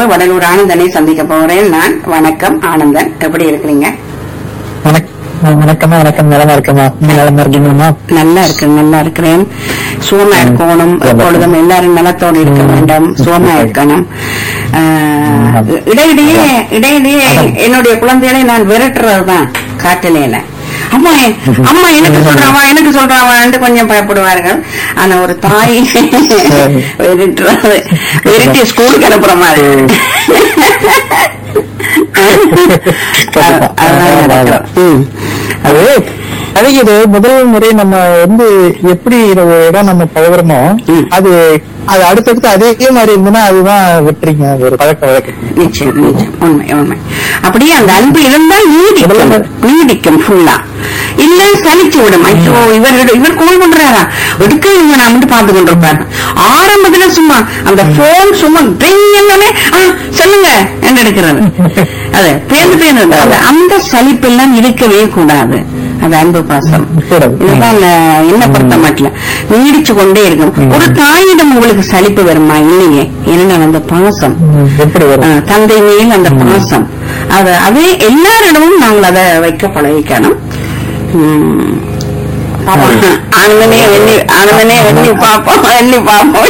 வடலூர் ஆனந்தனை சந்திக்க போகிறேன் நான் வணக்கம் ஆனந்தன் எப்படி இருக்கிறீங்க வணக்கம் வணக்கம்மா வணக்கம் நலமா இருக்கமா நீங்க நலமா இருக்கீங்களா நல்லா இருக்கு நல்லா இருக்கிறேன் சுகமா இருக்கணும் எப்பொழுதும் எல்லாரும் நலத்தோடு இருக்க வேண்டும் சுகமா இருக்கணும் ஆஹ், இடையிடையே இடையிடையே என்னுடைய குழந்தைகளை நான் விரட்டுறதுதான் காட்டிலேல அம்மா அம்மா எனக்கு சொல்றாவா எனக்கு சொல்றாவான்னு கொஞ்சம் பயப்படுவார்கள் ஆனா ஒரு தாய் விரட்டுறது விரட்டி ஸ்கூலுக்கு அனுப்புற மாதிரி அ- அதான் நடக்கும். ம். அது அது இது முதல் முறை நம்ம வந்து எப்படி ஒரு இடம் நம்ம பழகுறோமோ ம். அது அது அடுத்தடுத்து அதே மாதிரி இருந்ததுன்னா அதுதான் வெற்றிங்க அது ஒரு பழக்க வழக்கம் நிச்சயம் நிச்சயம் உண்மை உண்மை அப்படியே அந்த அன்பு இருந்தால் நீடிக்கும் நீடிக்கும் ஃபுல்லா இல்ல சலிச்சு விடும் ஐயோ இவர் இவர் கோல் பண்றாரா எடுக்க இவங்க நான் வந்து பார்த்து கொண்டிருப்பாரு ஆரம்பத்துல சும்மா அந்த போன் சும்மா ring எல்லாமே ஆ, சொல்லுங்க என்று எடுக்கிறது அது பேர்ந்து பேர்ந்து அது அந்த சலிப்பெல்லாம் இருக்கவே கூடாது அது அன்பு பாசம் கூடாது. இதுதான் நான் என்ன பொறுத்த மட்டும் நீடிச்சு கொண்டே இருக்கும் ஒரு தாயிடம் உங்களுக்கு சலிப்பு வருமா இல்லையே ஏன்னா அந்த பாசம் ம், எப்படி வரும் ஆஹ் தந்தை மேல் அந்த பாசம் அது அதே எல்லாரிடமும் நாங்கள் அதை வைக்க பழகிக்கணும் உம், பாப்போம். ஆனந்தனே எண்ணி ஆனந்தனே எண்ணி பார்ப்போம் எண்ணி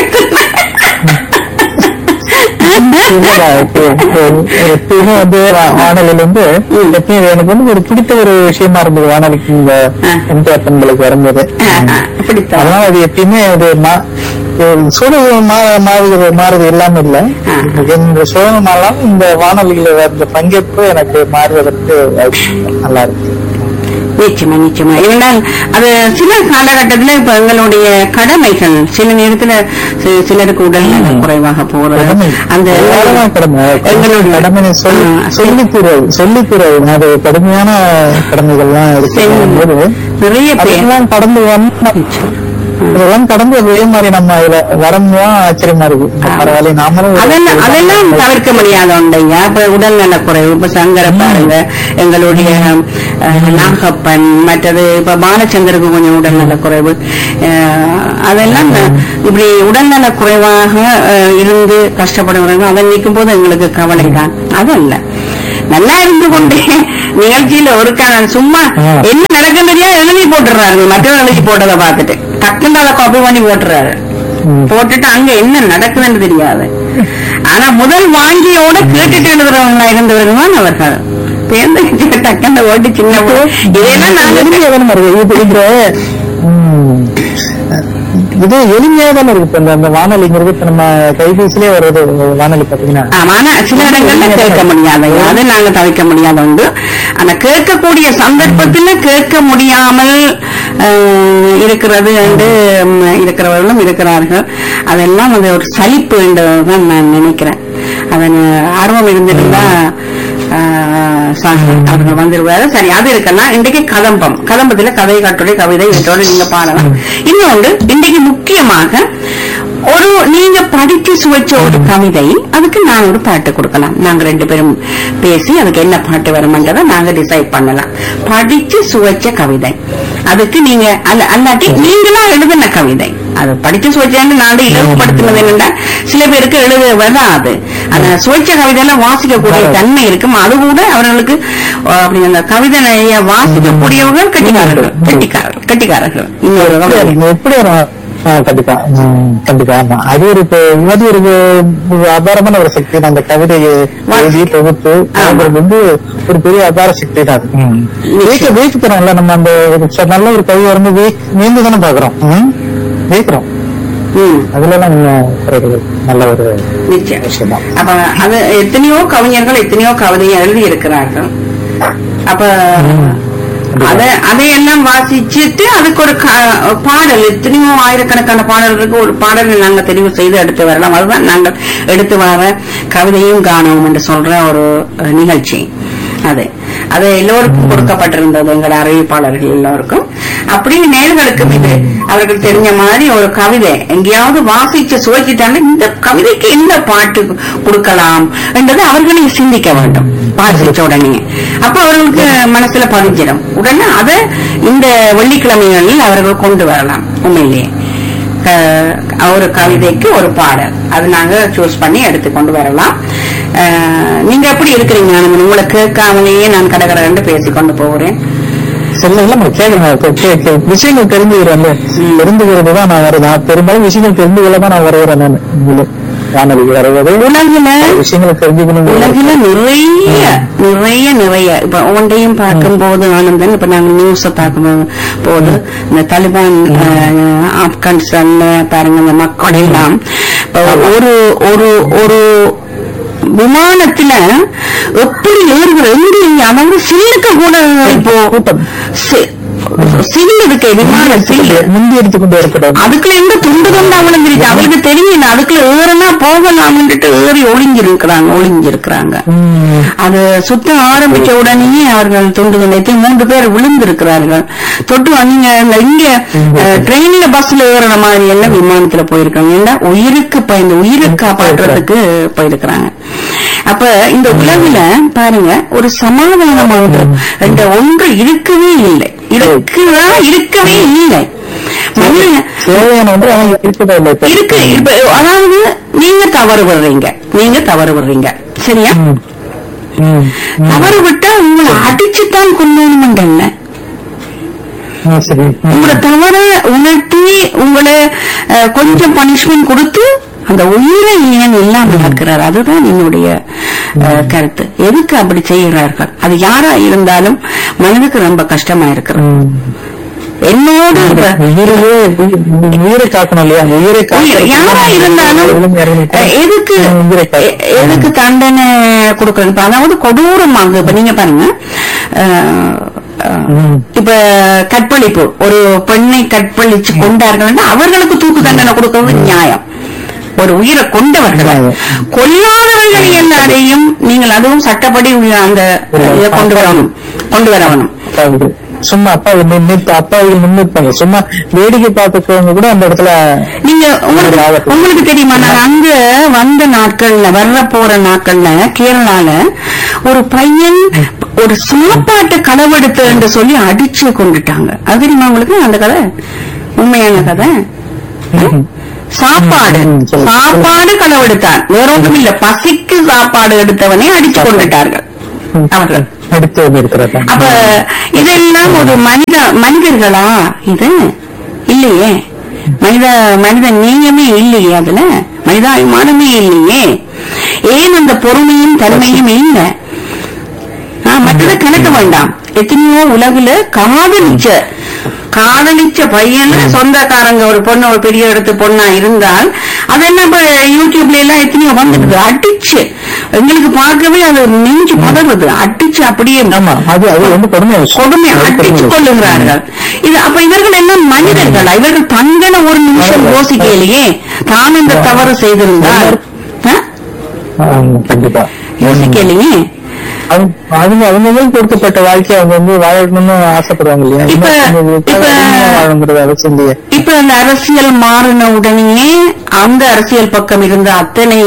பார்ப்போம் உண்மைதான். இப்போ, இப்போ, எப்பயுமே வந்து வா- வானொலியில இருந்து ம். எப்பயும் எனக்கு வந்து ஒரு பிடித்த ஒரு விஷயமா இருந்தது வானொலிக்கு இந்த ஆ. எம்ஜிஆர் பண்புகளுக்கு வரும்போது பிடித்தம் அதனால அது எப்பயுமே அது மா- ஒரு சூழல் மா- மாறுது மாறுது எல்லாமே இல்ல ஆ. இந்த சூழல் மாறலாம் இந்த வானொலியில இந்த பங்கேற்பு எனக்கு மாறுவதற்கு வாய்ப்பு நல்லா இருக்கு நிச்சயமா நிச்சயமா இருந்தால் அது சில காலகட்டத்துல இப்ப எங்களுடைய கடமைகள் சில நேரத்துல சி- சிலருக்கு உடல் நலம் குறைவாக போறது கடமை. அந்த அவ்வளவுதான் கடமை எங்களுடைய கடமை சொல்லி ஆ, சொல்லி தீர்வு சொல்லி தீர்வு அது கடுமையான கடமைகள்லாம் சரி. இருக்கு நிறைய பேர் அதெல்லாம் கடந்து வந்து இதெல்லாம் கடந்து அதே மாதிரி நம்ம இதுல வரமும் ஆச்சரியமா இருக்கு பரவாயில்ல நாமளும் ஒரு- அதெல்லாம் அதெல்லாம் தவிர்க்க முடியாத ஒன்றையா இப்ப உடல் நலக்குறைவு இப்ப சங்கர பாருங்க எங்களுடைய அஹ், நாகப்பன் மற்றது இப்ப பாலச்சந்தருக்கு கொஞ்சம் உடல் நலக்குறைவு அஹ், அதெல்லாம் இப்படி உடல் நலக்குறைவாக அஹ், இருந்து கஷ்டப்படுறவங்க அதை நீக்கும் போது எங்களுக்கு கவலை தான் அது இல்ல நல்லா இருந்து கொண்டே நிகழ்ச்சியில ஒருக்கா நான் சும்மா ஆ. என்ன நடக்கும் தெரியாது எழுதி போட்டுறாரு மற்றவங்க எழுதி போட்டதை பார்த்துட்டு டக்குன்னு அதை காப்பி பண்ணி போட்டுறாரு ம். போட்டுட்டு அங்க என்ன நடக்குதுன்னு தெரியாது ஆனா முதல் வாங்கியோட கேட்டுட்டு எழுதுறவங்களா இருந்தவர்கள் தான் அவர்கள் பேருந்து டக்குன்னு ஓட்டி சின்ன பிள்ளை. இதெல்லாம் நாங்க எளிமையா தானே இருக்கு இது இது ம். இது எளிமையா தானே இருக்கு இப்ப இந்த- இந்த வானொலிங்கிறது இப்ப நம்ம கைபேசியிலே வருது வானொலி பாத்தீங்கன்னா ஆமா, ஆனா சில இடங்கள்ல கேட்க முடியாது அது நாங்க தவிர்க்க முடியாத உண்டு ஆனா கேட்கக்கூடிய சந்தர்ப்பத்துல கேட்க முடியாமல் அஹ், இருக்கிறது என்று ம், இருக்கிறவர்களும் இருக்கிறார்கள் அதெல்லாம் அது ஒரு சலிப்பு என்றுதான் நான் நினைக்கிறேன் அதன் ஆர்வம் இருந்திருந்தா ஆஹ், சாமி அவர்கள் வந்துருவாரு சரி அது இருக்கலாம் இன்றைக்கு கதம்பம் கதம்பத்துல கதை கட்டுரை கவிதை இதோட நீங்க பாடலாம் இன்னொன்று இன்றைக்கு முக்கியமாக ஒரு நீங்க படிச்சு சுவைச்ச ஒரு கவிதை அதுக்கு நான் ஒரு பாட்டு கொடுக்கலாம் நாங்க ரெண்டு பேரும் பேசி அதுக்கு என்ன பாட்டு வருமன்றதை நாங்க டிசைட் பண்ணலாம் படிச்சு சுவைச்ச கவிதை அதுக்கு நீங்க அல்ல அல்லாட்டி நீங்களா எழுதின கவிதை அது படிச்சு சுவைச்சேன்னு நான் இலவுபடுத்தினது என்னன்னா சில பேருக்கு எழுத வராது அந்த சுவைச்ச கவிதையெல்லாம் வாசிக்கக்கூடிய தன்மை இருக்கும் அது கூட அவர்களுக்கு அஹ், அப்படி அந்த கவிதையை வாசிக்கக்கூடியவர்கள் கட்டிக்காரர்கள் கட்டிக்காரர்கள் கட்டிக்காரர்கள் இன்னொரு எப்படி வகை. அது எப்படி வரும் ஆ, கண்டிப்பா ம், கண்டிப்பா ஆமா அது ஒரு இப்ப இது ஒரு ஒரு அபாரமான ஒரு சக்தி தான் அந்த கவிதையை எழுதி தொகுத்து அது வந்து ஒரு பெரிய அபார சக்தி தான் அது. ம். வேக்க வேக்கிறோம்ல நம்ம அந்த ஒரு ச- நல்ல ஒரு கவி வந்து வேந்து தானே பாக்குறோம் ம்? வேக்கிறோம் ம் அதுல எல்லாம் ஒண்ணும் குறை கிடையாது. நல்ல ஒரு நிச்சயம் விஷயம் தான் அப்ப அது எத்தனையோ கவிஞர்கள் எத்தனையோ கவிதையை எழுதி இருக்கிறார்கள் அப்ப அத அதையெல்லாம் வாசிச்சுட்டு அதுக்கு ஒரு க- பாடல் எத்தனையோ ஆயிரக்கணக்கான பாடல்களுக்கு ஒரு பாடலை நாங்க தெரிவு செய்து எடுத்து வரலாம் அதுதான் நாங்கள் எடுத்து வர கவிதையும் காணவும் என்று சொல்ற ஒரு அஹ், நிகழ்ச்சி அது அது எல்லோருக்கும் கொடுக்கப்பட்டிருந்தது எங்கள் அறிவிப்பாளர்கள் எல்லோருக்கும் அப்படி நேர்களுக்கு இது அவர்கள் தெரிஞ்ச மாதிரி ஒரு கவிதை எங்கேயாவது வாசிச்சு சுவைச்சிட்டாங்க இந்த கவிதைக்கு என்ன பாட்டு கொடுக்கலாம் என்றது அவர்களே சிந்திக்க வேண்டும் வாசிச்ச உடனே அப்ப அவர்களுக்கு மனசுல பதிஞ்சிடும் உடனே அதை இந்த வெள்ளிக்கிழமைகளில் அவர்கள் கொண்டு வரலாம் உண்மையிலேயே க- ஒரு கவிதைக்கு ஒரு பாடல் அது நாங்க சூஸ் பண்ணி எடுத்து கொண்டு வரலாம் அஹ், நீங்க எப்படி இருக்கிறீங்க ஆனந்தன் உங்களை கேட்காமலேயே நான் கடகடன்னு பேசிக்கொண்டு போகிறேன் சொல்ல இல்ல நம்ம கேட்கணும் கே- கே- கே- விஷயங்கள் தெரிஞ்சுக்கிறேன்ல தெரிஞ்சுக்கிறது தான் நான் வருது நான் பெரும்பாலும் விஷயங்கள் தெரிஞ்சுக்கல தான் நான் வருகிறேன் நான் இதுல வானொலிக்கு வருவது உலகில விஷயங்களை தெரிஞ்சுக்கணும் உலகில நிறைய நிறைய நிறைய இப்ப ஒன்றையும் பார்க்கும் போது ஆனந்தன் இப்ப நாங்க நியூஸ பார்க்கும் போது இந்த தாலிபான் அஹ், ஆப்கானிஸ்தான்ல பாருங்க இந்த மக்கள் எல்லாம் இப்ப ஒரு ஒரு ஒரு விமானத்துல எப்படி ஏறுகிற எங்க அதாவது சில்லுக்கு கூட இப்போ கூட்டம் சி- சில்லு இருக்கே விமான சில்லு முந்தி எடுத்து கொண்டு வரப்படாது அதுக்குள்ள எங்க துண்டு துண்டா விழுந்துருச்சு அவளுக்கு தெரியல அதுக்குள்ள ஏறுனா போகலாம்னுட்டு ஏறி ஒளிஞ்சிருக்கிறாங்க ஒளிஞ்சிருக்கிறாங்க அது சுத்த ஆரம்பிச்ச உடனேயே அவர்கள் துண்டு துண்டைத்து மூன்று பேர் விழுந்திருக்கிறார்கள் தொட்டு நீங்க இந்த இங்க அஹ், ட்ரெயின்ல பஸ்ல ஏறுற மாதிரி எல்லாம் விமானத்துல போயிருக்காங்க ஏன்னா உயிருக்கு பயந்து உயிரை காப்பாற்றுறதுக்கு போயிருக்கிறாங்க அப்ப இந்த உலகில பாருங்க ஒரு சமாதானமாக என்ற ஒன்று இருக்கவே இல்லை இருக்குதா இருக்கவே இல்லை மனிதன் தேவையான ஒன்று அவங்க இருக்கிறதா இல்லை இப்ப. இருக்கு இப்ப அதாவது நீங்க தவறு விடுறீங்க நீங்க தவறு விடுறீங்க சரியா ம். ம். ம். தவறு விட்டா உங்களை அடிச்சுத்தான் கொள்ளணும்ன்றல்ல ம், சரி ம். உங்களை தவற உணர்த்தி உங்களை அஹ், கொஞ்சம் பனிஷ்மெண்ட் கொடுத்து அந்த உயிரை ஏன் இல்லாம ஆக்குறார் அதுதான் என்னுடைய அஹ், கருத்து எதுக்கு அப்படி செய்கிறார்கள் அது யாரா இருந்தாலும் மனதுக்கு ரொம்ப கஷ்டமா இருக்கிறது ம். என்னோடு இப்ப உயிரையே உயி- உயிரை காக்கணும் இல்லையா அந்த உயிரை உயிர் காக்கணும். யாரா இருந்தாலும் விழுந்து இறங்கிட்டு, அஹ், எதுக்கு ம், உயிரை எ- காக்கணும். எதுக்கு தண்டனை கொடுக்கணும் இப்ப அதாவது கொடூரமாக இப்ப நீங்க பாருங்க அஹ், அஹ், ம். இப்ப கற்பழிப்பு ஒரு பெண்ணை கற்பழிச்சு கொண்டார்கள் அவர்களுக்கு தூக்கு தண்டனை கொடுக்கிறது நியாயம் ஒரு உயிரை கொண்டவர்கள் நியாயம். கொல்லாதவர்கள் எல்லாரையும் நீங்கள் அதுவும் சட்டப்படி அந்த இதை கொண்டு வரணும் கொண்டு வரணும் அப்பாவுக்கு. சும்மா அப்பாவை நின்று அப்பாவை நின்றுப்பாங்க சும்மா வேடிக்கை பார்த்துக்கவங்க கூட அந்த இடத்துல நீங்க உங்களுக்கு ஆபத்து. உங்களுக்கு தெரியுமா நான் அங்க வந்த நாட்கள்ல வர்ற போற நாட்கள்ல கேரளால ஒரு பையன் ஒரு சாப்பாட்டு களவெடுத்து என்று சொல்லி அடிச்சு கொண்டுட்டாங்க அது தெரியுமா உங்களுக்கு அந்த கதை உண்மையான கதை ம். சாப்பாடு ம், சொல்லு. சாப்பாடு களவெடுத்தான் வேற ஒன்றும் இல்ல பசிக்கு சாப்பாடு எடுத்தவனை அடிச்சு கொண்டுட்டார்கள் ம். அவர்கள் அடுத்து வந்து இருக்கிறதா அப்ப இதெல்லாம் ஒரு மனித மனிதர்களா இது இல்லையே மனித மனித நேயமே இல்லையே அதுல மனிதாபிமானமே இல்லையே ஏன் அந்த பொறுமையும் தன்மையும் இல்லை ஆ, மற்றது கணக்க வேண்டாம் எத்தனையோ உலகுல காதலிச்ச காதலிச்ச பையன் சொந்தக்காரங்க ஒரு பொண்ணு ஒரு பெரிய இடத்து பொண்ணா இருந்தால் அதெல்லாம் இப்ப யூடியூப்ல எல்லாம் எத்தனையோ வந்துடுது அடிச்சு எங்களுக்கு பார்க்கவே அது நெஞ்சு பதறுது அடிச்சு அப்படியே ஆமா அது அது வந்து கொடுமை விஷயம். கொடுமை அது கொடுமை அடிச்சு விஷயம். கொள்ளுகிறார்கள் இது அப்ப இவர்கள் எல்லாம் மனிதர்களா இவர்கள் தங்களை ஒரு நிமிஷம் யோசிக்கலையே தான் இந்த தவறு செய்திருந்தால் ஆ? ஆமா, கண்டிப்பா யோசிக்கலையே அவங்க அவங்க அவங்களுக்கு கொடுக்கப்பட்ட வாழ்க்கை அவங்க வந்து வாழணும்னு ஆசைப்படுவாங்க இல்லையா இப்ப- இன்னொருத்தவங்களுக்காக இப்ப- தனியா வாழணுங்கிறது அவசியம் இல்லையா இப்ப அந்த அரசியல் மாறின உடனே அந்த அரசியல் பக்கம் இருந்த அத்தனை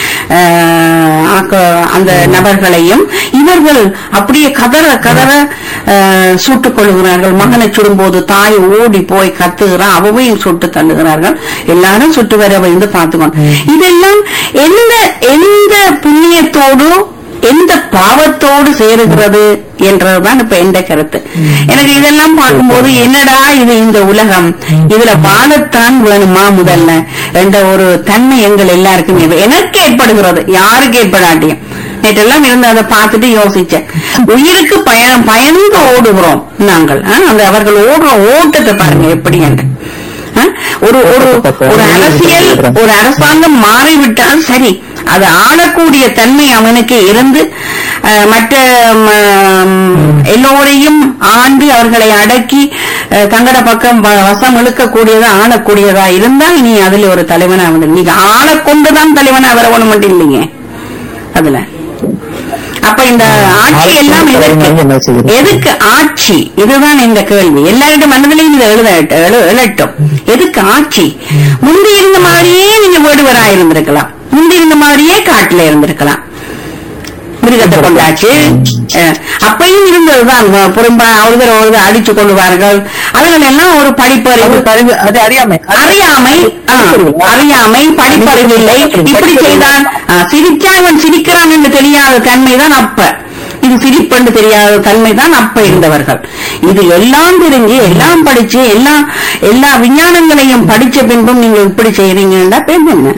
ஆஹ், ஆக்க- அந்த நபர்களையும் இவர்கள் அப்படியே கதற கதற ஆஹ், சுட்டுக் கொள்கிறார்கள் மகனை சுடும்போது தாய் ஓடி போய் கத்துகிறான் அவவையும் சுட்டு தள்ளுகிறார்கள் எல்லாரும் சுட்டு வர வந்து பார்த்துக்கணும் இதெல்லாம் எந்த எந்த புண்ணியத்தோடு எந்த பாவத்தோடு சேருகிறது என்றதுதான் இப்ப எந்த கருத்து எனக்கு இதெல்லாம் பார்க்கும்போது என்னடா இது இந்த உலகம் இதுல வாழத்தான் வேணுமா முதல்ல என்ற ஒரு தன்மை எங்கள் எல்லாருக்கும் இரு- எனக்கு ஏற்படுகிறது யாருக்கு ஏற்படாட்டியும் நேற்றெல்லாம் இருந்து அதை பார்த்துட்டு யோசிச்சேன் உயிருக்கு பயணம் பயந்து ஓடுகிறோம் நாங்கள் ஆ, அந்த அவர்கள் ஓடுற ஓட்டத்தை பாருங்க எப்படி என்று ஆ, ஒரு ஒரு ஒரு அரசியல் ஒரு அரசாங்கம் மாறிவிட்டால் சரி அது ஆளக்கூடிய தன்மை அவனுக்கு இருந்து அஹ், மற்ற ம், எல்லோரையும் ஆண்டு அவர்களை அடக்கி அஹ், தங்கட பக்கம் வ- வசம் இழுக்கக்கூடியதா ஆளக்கூடியதா இருந்தால் நீ அதுல ஒரு தலைவனா வந்து நீங்க ஆளக்கொண்டுதான் தலைவனா வர ஒண்ணு மட்டும் இல்லைங்க அதுல அப்ப இந்த ஆட்சி எல்லாம் எதற்கு எதுக்கு ஆட்சி இதுதான் இந்த கேள்வி எல்லாருடைய மனதிலையும் இதை எழுத எழு- எழட்டும் எதுக்கு ஆட்சி முந்தி இருந்த மாதிரியே நீங்க வீடுவரா இருந்திருக்கலாம் முந்தி இருந்த மாதிரியே காட்டுல இருந்திருக்கலாம் மிருகத்தை கொண்டாச்சு அஹ், அப்பையும் இருந்ததுதான் வ- புறம்பா ஒருவர் ஒருவர் அடிச்சு கொள்வார்கள் அதுகள் எல்லாம் ஒரு படிப்பறிவு அது அறிவு அது அறியாமை அறியாமை ஆ, அறியாமை படிப்பறிவு இல்லை இப்படி செய்தான் ஆ, சிரிச்சா இவன் சிரிக்கிறான் என்று தெரியாத தன்மைதான் அப்ப இது சிரிப்பென்று தெரியாத தன்மைதான் அப்ப இருந்தவர்கள் இது எல்லாம் தெரிஞ்சு எல்லாம் படிச்சு எல்லாம் எல்லா விஞ்ஞானங்களையும் படிச்ச பின்பும் நீங்க இப்படி செய்யறீங்கன்னா பேர் என்ன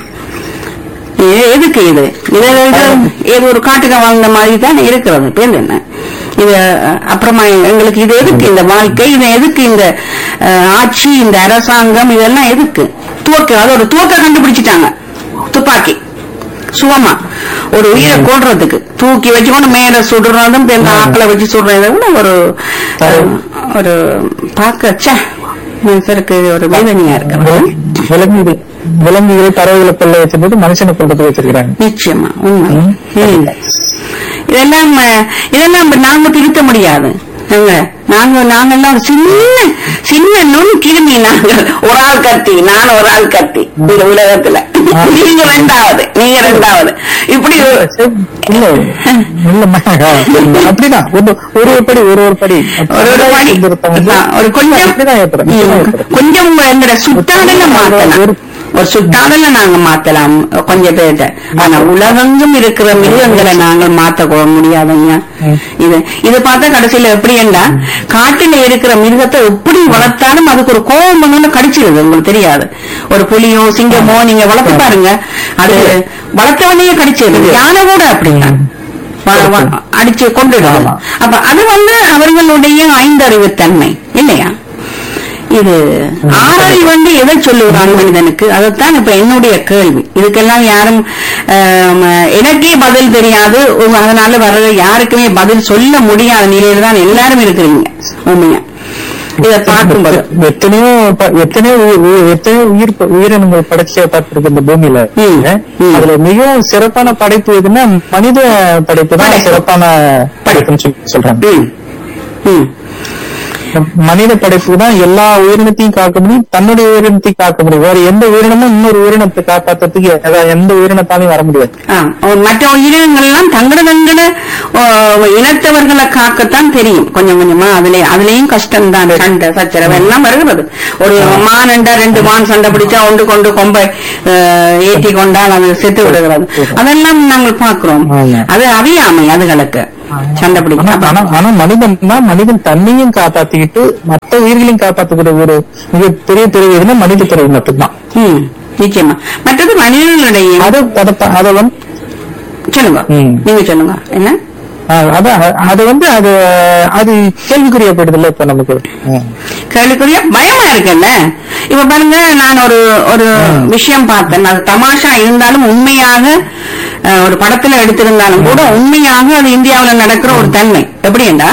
இது எதுக்கு இது இது இது- இது ஒரு காட்டுக்க வாங்கின மாதிரி தான் இருக்கிறது பேர் என்ன இது அஹ், அப்புறமா எங்களுக்கு இது எதுக்கு இந்த வாழ்க்கை இது எதுக்கு இந்த அஹ், ஆட்சி இந்த அரசாங்கம் இதெல்லாம் எதுக்கு துவக்க அதோட துவக்க கண்டுபிடிச்சிட்டாங்க துப்பாக்கி சுகமா ஒரு உயிரை கொல்றதுக்கு தூக்கி வச்சுக்கொண்டு மேல சுடுறதும் இந்த ஆக்களை வச்சு சுடுறதை விட ஒரு அஹ், ஒரு பார்க்க ச்சே, மனுஷருக்கு ஒரு வேதனையா இருக்கிறது விலங்குகள் விலங்குகள் பறவைகளை கொள்ள வச்சிருந்தது மனுஷனை கொள்றது வச்சிருக்கிறாங்க நிச்சயமா உண்மை ம். ம். இதெல்லாம் அஹ், இதெல்லாம் நாங்க திருத்த முடியாது நாங்க நாங்க நாங்கெல்லாம் சின்ன சின்ன நுண் கிருமி நாங்க ஒரு ஆள் கத்தி நான் ஒரு ஆள் கத்தி இந்த உலகத்துல நீங்க ரெண்டாவது நீங்க ரெண்டாவது இப்படி ஒரு- இல்ல இல்லம்மா அப்படிதான் ஒரு ஒரு ஒரு படி ஒரு ஒரு படி ஒரு ஒரு படி திருத்தம் வந்து ஆ, ஒரு கொஞ்சம் அப்படிதான் ஏற்படும் ம், அப்படிதான் ஏற்படும். கொஞ்சம் எங்களோட சுட்டாடல மாத்தலாம் ஒரு சுட்டாடல நாங்க மாத்தலாம் கொஞ்சம் பேர்ட்ட ஆனா உலகெங்கும் இருக்கிற மிருகங்களை நாங்கள் மாத்த கொள்ள முடியாதுங்க ம். இது இது பார்த்தா கடைசியில எப்படி என்றா காட்டில இருக்கிற மிருகத்தை எப்படி வளர்த்தாலும் அதுக்கு ஒரு கோபம் வந்து கடிச்சிருது உங்களுக்கு தெரியாது ஒரு புலியோ சிங்கமோ நீங்க வளர்த்து பாருங்க அது வளர்த்தவனையே கடிச்சிருது யானை கூட அப்படிதான் வ- வ- அடிச்சு கொண்டுடுது ஆமா. அப்ப அது வந்து அவர்களுடைய ஐந்தறிவு தன்மை இல்லையா இது ஆறறிவு வந்து எதை சொல்லுகிறான் மனிதனுக்கு அதைத்தான் இப்ப என்னுடைய கேள்வி இதுக்கெல்லாம் யாரும் ஆம், எனக்கே பதில் தெரியாது உங்க- அதனால வர்றது யாருக்குமே பதில் சொல்ல முடியாத நிலையில தான் எல்லாரும் இருக்கிறீங்க உண்மையா இத பார்க்கும்போது எத்தனையோ ப- எத்தனையோ உயி- உயி- எத்தனையோ உயிர் ப- உயிரினங்கள் படைச்ச பார்த்திருக்கு இந்த பூமியில ம், ம். அதுல மிகவும் சிறப்பான படைப்பு எதுன்னா மனித படைப்பு தான் படைப்பு. சிறப்பான படைப்புன்னு சொல்லி சொல்றாங்க ம், ம். மனித படைப்பு தான் எல்லா உயிரினத்தையும் காக்க முடியும் தன்னுடைய உயிரினத்தையும் காக்க முடியும் வேற எந்த உயிரினமும் இன்னொரு உயிரினத்தை காப்பாத்துறதுக்கு அதாவது எந்த உயிரினத்தாலையும் வர முடியாது ஆ, மற்ற உயிரினங்கள் எல்லாம் தங்கட தங்கட ஓ, இனத்தவர்களை காக்கத்தான் தெரியும் கொஞ்சம் கொஞ்சமா அதுல அதுலயும் கஷ்டம் தான் சண்டை சச்சரவு எல்லாம் வருகிறது ஒரு மான் என்றா ரெண்டு மான் சண்டை பிடிச்சா ஒன்று கொண்டு கொம்பை அஹ், ஏற்றி கொண்டால் அது செத்து விடுகிறது அதெல்லாம் நாங்கள் பார்க்கிறோம் ஆமா. அது அறியாமை அதுகளுக்கு சண்டை ஆனா பிடிக்க ஆனா ஆனா மனிதன்னா மனிதன் தன்னையும் காப்பாத்திக்கிட்டு மற்ற உயிர்களையும் காப்பாத்தக்கூடிய ஒரு மிக பெரிய பிறகு எதுனா மனித பிறகு மட்டும்தான் ம், நிச்சயமா மற்றது மனிதர்களுடைய அதை அதை- அதை வந்து சொல்லுங்க ம். நீங்க சொல்லுங்க என்ன அஹ் அதான் அது வந்து அது அது கேள்விக்குரியப்படுதுல்ல இப்ப நமக்கு ம். கேள்விக்குரிய பயமா இருக்குல்ல இப்ப பாருங்க நான் ஒரு ஒரு விஷயம் பார்த்தேன் அது தமாஷா இருந்தாலும் உண்மையாக அஹ், ஒரு படத்துல எடுத்திருந்தாலும் கூட உண்மையாக அது இந்தியாவுல நடக்கிற ஒரு தன்மை எப்படின்னா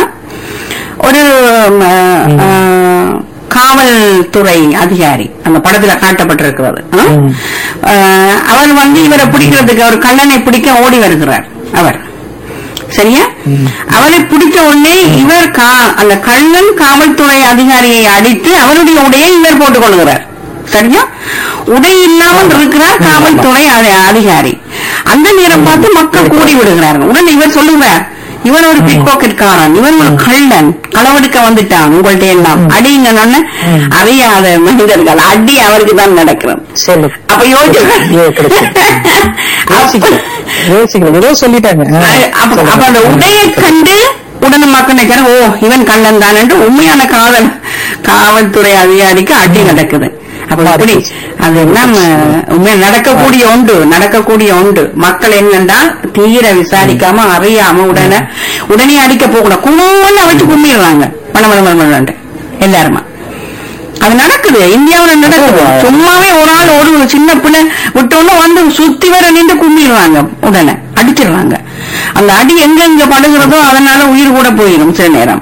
ஒரு ம், அஹ், காவல்துறை அதிகாரி அந்த படத்துல காட்டப்பட்டிருக்கிறது ஆ? ம். அஹ், அவர் வந்து இவரை பிடிக்கிறதுக்கு ஒரு கள்ளனை பிடிக்க ஓடி வருகிறார் அவர் சரியா அவரை பிடிச்ச உடனே இவர் கா- அந்த கள்ளன் காவல்துறை அதிகாரியை அடித்து அவருடைய உடையை இவர் போட்டுக் கொள்கிறார் சரியா உடை இல்லாமல் இருக்கிறார் காவல்துறை அதி- அதிகாரி அந்த நேரம் பார்த்து மக்கள் கூடி விடுகிறார்கள் உடனே இவர் சொல்லுகிறார் இவன் ஒரு பிக்பாக்கெட்காரன் இவன் ஒரு கள்ளன் களவெடுக்க வந்துட்டான் உங்கள்ட்ட எல்லாம் அடிங்க அறியாத மனிதர்கள் அடி அவருக்கு தான் நடக்கிறது சொல்லு அப்ப ஐயோ, கிடைச்சு. யோசிச்சு யோசிக்கல ஏதோ சொல்லிட்டாங்க ஆ, அது- அப்ப சொல்லுங்க. அப்ப அந்த உடையை கண்டு உடனே மக்கள் நினைக்கிறாங்க ஓ இவன் கள்ளன் தான் என்று உண்மையான காவல் காவல்துறை அதிகாரிக்கு அடி நடக்குது அப்ப எப்படி அது எல்லாம் அஹ், உண்மையா நடக்கக்கூடிய ஒன்று நடக்கக்கூடிய ஒன்று மக்கள் என்னன்னா தீர விசாரிக்காம அறியாம உடனே உடனே அடிக்க போகணும் கும்பல வச்சு கும்பிடுறாங்க மன மன மன மனன்ட்டு. எல்லாருமா அது நடக்குது இந்தியாவுல நடக்குது சும்மாவே ஒரு ஆள் ஒரு சின்ன பிள்ளை விட்டோன்னு வந்து சுத்தி வர நின்று கும்பிடுறாங்க உடனே அடிச்சிடுறாங்க அந்த அடி எங்க எங்க படுகிறதோ அதனால உயிர் கூட போயிடும் சில நேரம்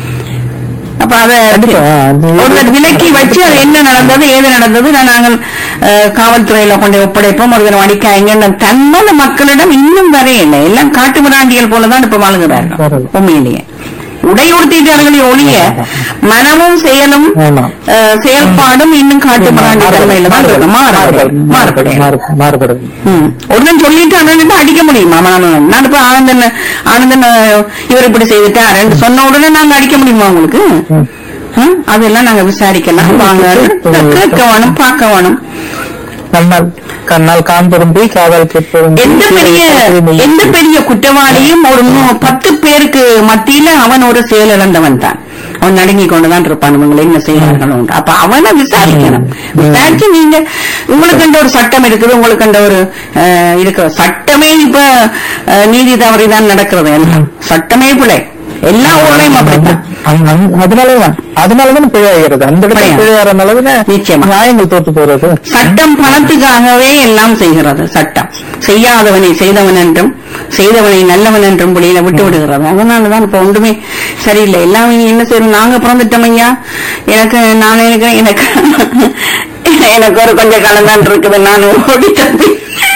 அப்ப அத கண்டிப்பா, அது- ஒருத்தர் விலக்கி வச்சு அது என்ன நடந்தது ஏது நடந்தது நான் நாங்கள் அஹ், காவல்துறையில கொண்டு ஒப்படைப்போம் ஒரு தினம் அடிக்காங்க தன்மான மக்களிடம் இன்னும் வரையில்லை எல்லாம் காட்டு மிராண்டிகள் போலதான் இப்ப வாழ்கிறார்கள் வரல. உண்மையிலேயே உடை உடுத்திட்டார்களே ஒழிய மனமும் செயலும் ஆமா. அஹ், செயல்பாடும் இன்னும் காட்டு மிராண்டி தன்மையில தான் இருக்கு மாறுபடும் மாறுபடும் மாறுபடும் மாறுபடும் ம். ஒருத்தன் சொல்லிட்டு அவன் அடிக்க முடியுமா மாமன் நான் இப்ப ஆனந்தன் ஆனந்தன் அஹ், இவர் இப்படி செய்துட்டாருன்னு சொன்ன உடனே நாங்க அடிக்க முடியுமா உங்களுக்கு ம். ம்? அதெல்லாம் நாங்க விசாரிக்கலாம் வாங்க கேட்க வேணும் பார்க்க வேணும் கண்ணால் கண்ணால் காண்பதும் போய் காதல் கேட்பதும் போய், எந்த பெரிய கேட்பது மெய். எந்த பெரிய குற்றவாளியும் ஒரு நூ- பத்து பேருக்கு மத்தியில அவன் ஒரு செயல் இழந்தவன் தான் அவன் நடுங்கி கொண்டுதான் இருப்பான் இவங்களை என்ன செய்வார்கள் உண்டு. அப்ப அவனை விசாரிக்கணும் விசாரிச்சு நீங்க உங்களுக்கு அந்த ஒரு சட்டம் இருக்குது உங்களுக்கு அந்த ஒரு அஹ், இருக்கு சட்டமே இப்ப அஹ், நீதி தவறிதான் நடக்கிறது எல்லாம் சட்டமே பிழை எல்லா ஊர்லயும் அப்படித்தான் அந்த- அந்த- அதனாலதான் அதனாலதான் பிழை ஆகிறது அந்த இடத்துல பிழை. பிழை ஆகிறதுனாலதான் நிச்சயமா. நியாயங்கள் தோத்து போறது சட்டம் பணத்துக்காகவே எல்லாம் செய்கிறது சட்டம் செய்யாதவனை செய்தவன் என்றும் செய்தவனை நல்லவன் என்றும் வெளியில விட்டு விடுகிறது அதனாலதான் இப்ப ஒன்றுமே சரியில்லை எல்லாமே என்ன செய்யணும் நாங்க பிறந்துட்டோம் ஐயா எனக்கு நான் எனக்கு எனக்கு எனக்கு ஒரு கொஞ்சம் காலம் தான் இருக்குது நான் ஓடி தம்பி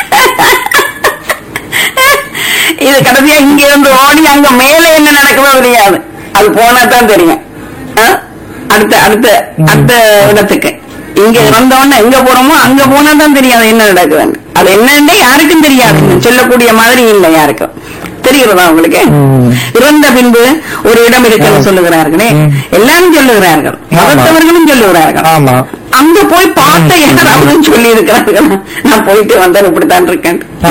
இது கடைசியா இங்க இருந்து ஓடி அங்க மேல என்ன நடக்குதோ தெரியாது அது போனா தான் தெரியும் ஆ? அடுத்த அடுத்த அடுத்த இடத்துக்கு இங்க வந்தோடனே எங்க போறோமோ அங்க போனா தான் தெரியாது என்ன நடக்குதுன்னு அது என்னன்னே யாருக்கும் தெரியாது சொல்லக்கூடிய மாதிரி இல்லை யாருக்கும் தெரிகிறதா உங்களுக்கு ம். இறந்த பின்பு ஒரு இடம் இருக்குன்னு சொல்லுகிறார்களே ம். எல்லாரும் சொல்லுகிறார்கள் ஆமா. மதத்தவர்களும் சொல்லுகிறார்கள் ஆமா அங்க போய் பார்த்த யாராவது சொல்லி இருக்கிறார்கள் நான் போயிட்டு வந்தேன் இப்படித்தான் இருக்கேன் ஆ.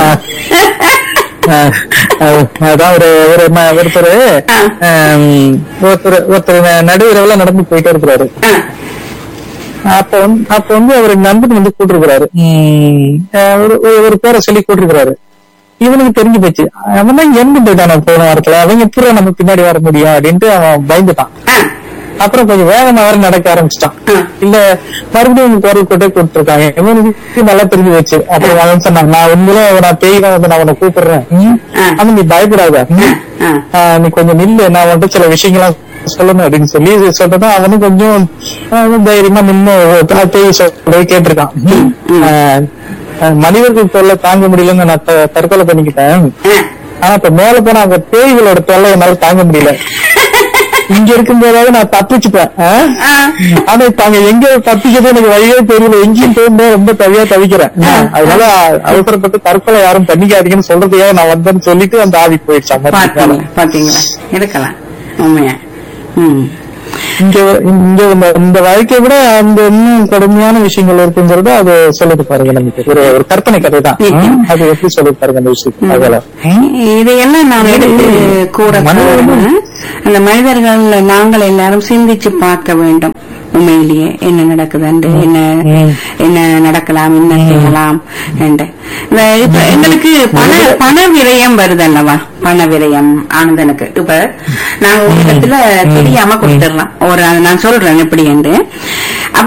ஆ, அதான் ஒரு ஒரு ம- ஒருத்தர் ஆ. ஆம், ஒருத்தர் ஒருத்தர் நடுவிரவுல நடந்து போயிட்டே இருக்கிறாரு ஆ. அப்ப வந்து அப்ப வந்து அவர் நண்பன் வந்து கூட்டிருக்கிறாரு ஒரு ஒரு- ஒரு பேரை சொல்லி கூட்டிருக்கிறாரு இவனுக்கு தெரிஞ்சு போச்சு அவன் தான் எந்த போயிட்டான போன வாரத்துல அவங்க எப்படி நம்ம பின்னாடி வர முடியும் அப்படின்ட்டு அவன் பயந்துட்டான் ஆ. அப்புறம் கொஞ்சம் வேகமா வர நடக்க ஆரம்பிச்சிட்டான் ஆ. இல்ல மறுபடியும் குரல் கொட்டே கொடுத்துருக்காங்க இவனுக்கு நல்லா தெரிஞ்சு போச்சு அப்புறம் அவன் சொன்னான் நான் உண்மையிலே நான் பேய் தான் வந்து நான் அவனை கூப்பிடுறேன் ம்? ஆ. ஆனா நீ பயப்படாத ம்? ஆ. ஆ, நீ கொஞ்சம் நில்லு நான் வந்துட்டு சில விஷயங்கள்லாம் சொல்லணும் அப்படின்னு சொல்லி சொல்றதா அவனும் கொஞ்சம் ஆ, தைரியமா நின்னு பே- பேய் சொல்றதை கேட்டிருக்கான் ம். ஆ, ஆ, மனிதர்கள் தொல்லை தாங்க முடியலன்னு நான் த- தற்கொலை பண்ணிக்கிட்டேன் ஆ. ஆனா இப்ப மேல போனா அங்க பேய்களோட தொல்லை என்னால தாங்க முடியல இங்க இருக்கும்போதாவது நான் தப்பிச்சுப்பேன் ஆ? ஆ. ஆனா இப்ப அங்க எங்க தப்பிக்கிறது எனக்கு வழியே தெரியல எங்கேயும் போகும்போது ரொம்ப தவியா தவிக்கிறேன் அதனால அவசரப்பட்டு தற்கொலை யாரும் பண்ணிக்காதீங்கன்னு சொல்றதையே நான் வந்தேன்னு சொல்லிட்டு அந்த ஆவி போயிடுச்சு அந்த இடத்துக்கு மேல. பாத்தீங்களா பாத்தீங்களா இருக்கலாம் உண்மையா ம் இங்க இங்க இந்த- இந்த வாழ்க்கையை விட அந்த இன்னும் கடுமையான விஷயங்கள் இருக்குங்கிறது அது சொல்லுது பாருங்க நமக்கு ஒரு ஒரு கற்பனை கதை தான் நிச்சயம். அது எப்படி சொல்லுது பாருங்க அந்த விஷயம் அதுல இதையெல்லாம் நான் எடுத்து கூற மனிதர்கள் காரணம், அந்த மனிதர்கள் நாங்கள் எல்லாரும் சிந்திச்சு பார்க்க வேண்டும் உண்மையிலேயே என்ன நடக்குதுண்டு என்ன ம். என்ன நடக்கலாம் என்ன செய்யலாம் என்று இந்த இப்ப எங்களுக்கு பண பண விரயம் வருது அல்லவா பண விரயம் ஆனந்தனுக்கு இப்ப நாங்க ஒரு இடத்துல தெரியாம கொடுத்துடலாம் ஒரு நான் சொல்றேன் எப்படி என்று